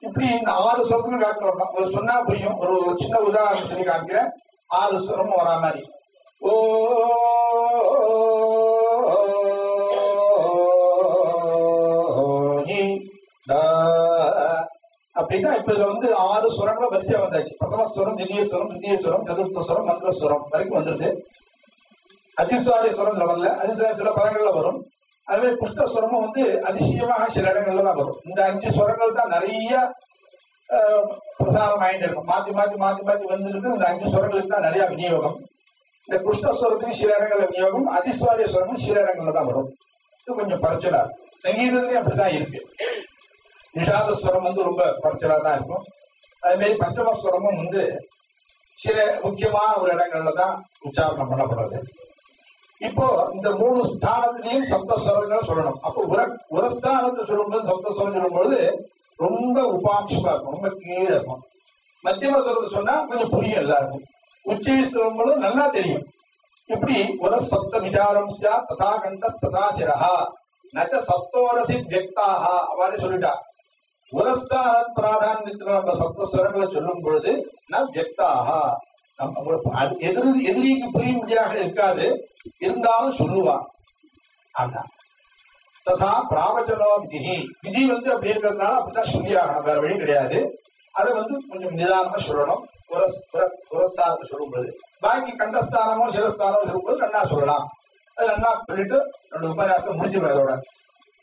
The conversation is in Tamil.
இப்படி இந்த ஆறு சொற்களும் காட்டு வரணும் ஒரு சொன்னா புரியும் ஒரு ஒரு சின்ன உதாரணம் சொல்லி காமிக்கிறேன் ஆறு சுரமும் வரா மாதிரி ஓ இ, ட. அப்படின்னா இப்ப இதுல வந்து ஆறு சுரங்களும் வரிசையா வந்தாச்சு பிரதம சுரம் திவ்ய சுரம் திவ்ய சுரம் சதுர்த்த சுரம் மந்திர சுரம் வரைக்கும் வந்துருது அதிசுவாரிய சுரம் இதுல வரல அது சில பதங்கள்ல வரும் அதுவே புஷ்ட சுரமும் வந்து அதிசயமாக சில இடங்கள்ல தான் வரும் இந்த அஞ்சு சுரங்கள் தான் நிறைய அஹ், பிரசாரம் ஆயிட்டு இருக்கும் மாத்தி மாத்தி மாத்தி மாத்தி வந்துருக்கு இந்த அஞ்சு சுரங்களுக்கு தான் நிறைய விநியோகம் இந்த புஷ்ட சுரத்துக்கு சில இடங்கள்ல விநியோகம் அதிசுவாரிய சுரமும் சில இடங்கள்ல தான் வரும் இது கொஞ்சம் பரச்சலா சங்கீதத்துலயும் அப்படிதான் இருக்கு நிஷாத ஸ்வரம் வந்து ரொம்ப குறைச்சலா தான் இருக்கும் அதே மாதிரி பஞ்சம ஸ்வரமும் வந்து சில முக்கியமான ஒரு இடங்கள்ல தான் உச்சாரணம் பண்ணப்படுறது இப்போ இந்த மூணு ஸ்தானத்திலையும் சப்தஸ்வரங்கள் சொல்லணும் அப்போ உர உரஸ்தானத்தை சொல்லும்போது சப்தஸ்வரம் சொல்லும்போது ரொம்ப உபாம்சமா இருக்கும் ரொம்ப கீழே இருக்கும் மத்தியம ஸ்வரத்தை சொன்னா கொஞ்சம் புரியும் எல்லாருக்கும் உச்சை ஸ்வரங்களும் நல்லா தெரியும் இப்படி உரசப்த விசாரம் சியா ததா கண்ட ததா சிரஹா நச்ச சப்தோரசி வியக்தாக அவனே சொல்லிட்டா உரஸ்தான பிராதான்யத்துல நம்ம சப்தஸ்வரங்களை சொல்லும் பொழுது நான் வியக்தாக நம்ம உங்களுக்கு அது எதிரி எதிரிக்கு புரியும்படியாக இருக்காது இருந்தாலும் சொல்லுவா ஆனா ததா பிராவச்சனோ விதி விதி வந்து அப்படி இருக்கிறதுனால அப்படிதான் சொல்லியாகணும் வேற வழி கிடையாது அதை வந்து கொஞ்சம் நிதானமா சொல்லணும் புரஸ் புர- புரஸ்தானத்தை சொல்லும்போது பாக்கி கண்டஸ்தானமோ சிரஸ்தானமோ சொல்லும்போது நன்னா சொல்லலாம் அது நன்னா சொல்லிட்டு ரெண்டு உபன்யாசம் முடிஞ்சிடும் அதோட